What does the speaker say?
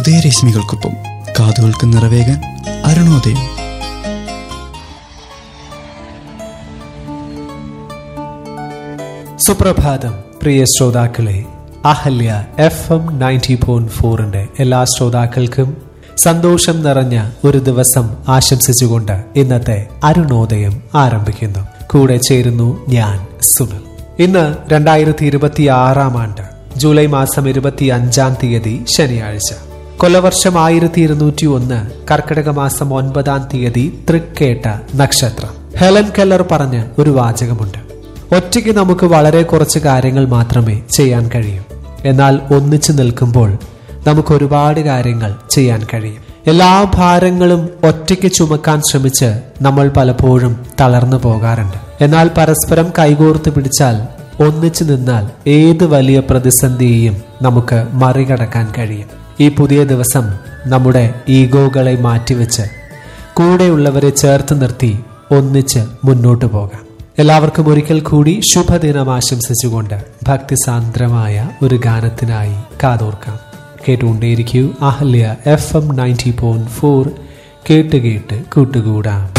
ഉദയരശ്മികൾക്കൊപ്പം കാതുകൾക്ക് നിറവേകാൻ അരുണോദയം സുപ്രഭാതം പ്രിയ ശ്രോതാക്കളെ അഹല്യ എഫ് എം നയൻറ്റി പോയിന്റ് ഫോറിന്റെ എല്ലാ ശ്രോതാക്കൾക്കും സന്തോഷം നിറഞ്ഞ ഒരു ദിവസം ആശംസിച്ചുകൊണ്ട് ഇന്നത്തെ അരുണോദയം ആരംഭിക്കുന്നു കൂടെ ചേരുന്നു ഞാൻ സുനിൽ ഇന്ന് രണ്ടായിരത്തി ഇരുപത്തി ആറാം ആണ്ട് ജൂലൈ മാസം ഇരുപത്തി അഞ്ചാം തീയതി ശനിയാഴ്ച കൊല്ലവർഷം ആയിരത്തി ഇരുന്നൂറ്റി ഒന്ന് കർക്കിടക മാസം ഒൻപതാം തീയതി തൃക്കേട്ട നക്ഷത്രം ഹെലൻ കെല്ലർ പറഞ്ഞ ഒരു വാചകമുണ്ട് ഒറ്റയ്ക്ക് നമുക്ക് വളരെ കുറച്ച് കാര്യങ്ങൾ മാത്രമേ ചെയ്യാൻ കഴിയൂ എന്നാൽ ഒന്നിച്ചു നിൽക്കുമ്പോൾ നമുക്ക് ഒരുപാട് കാര്യങ്ങൾ ചെയ്യാൻ കഴിയും എല്ലാ ഭാരങ്ങളും ഒറ്റയ്ക്ക് ചുമക്കാൻ ശ്രമിച്ച് നമ്മൾ പലപ്പോഴും തളർന്നു പോകാറുണ്ട് എന്നാൽ പരസ്പരം കൈകോർത്ത് പിടിച്ചാൽ ഒന്നിച്ചു നിന്നാൽ ഏത് വലിയ പ്രതിസന്ധിയെയും നമുക്ക് മറികടക്കാൻ കഴിയും ഈ പുതിയ ദിവസം നമ്മുടെ ഈഗോകളെ മാറ്റിവെച്ച് കൂടെയുള്ളവരെ ചേർത്ത് നിർത്തി ഒന്നിച്ച് മുന്നോട്ടു പോകാം എല്ലാവർക്കും ഒരിക്കൽ കൂടി ശുഭദിനം ആശംസിച്ചുകൊണ്ട് ഭക്തിസാന്ദ്രമായ ഒരു ഗാനത്തിനായി കാതോർക്കാം കേട്ടുകൊണ്ടേയിരിക്കൂ Ahalya FM ninety point four ഫോർ കേട്ട് കേട്ട് കൂട്ടുകൂടാം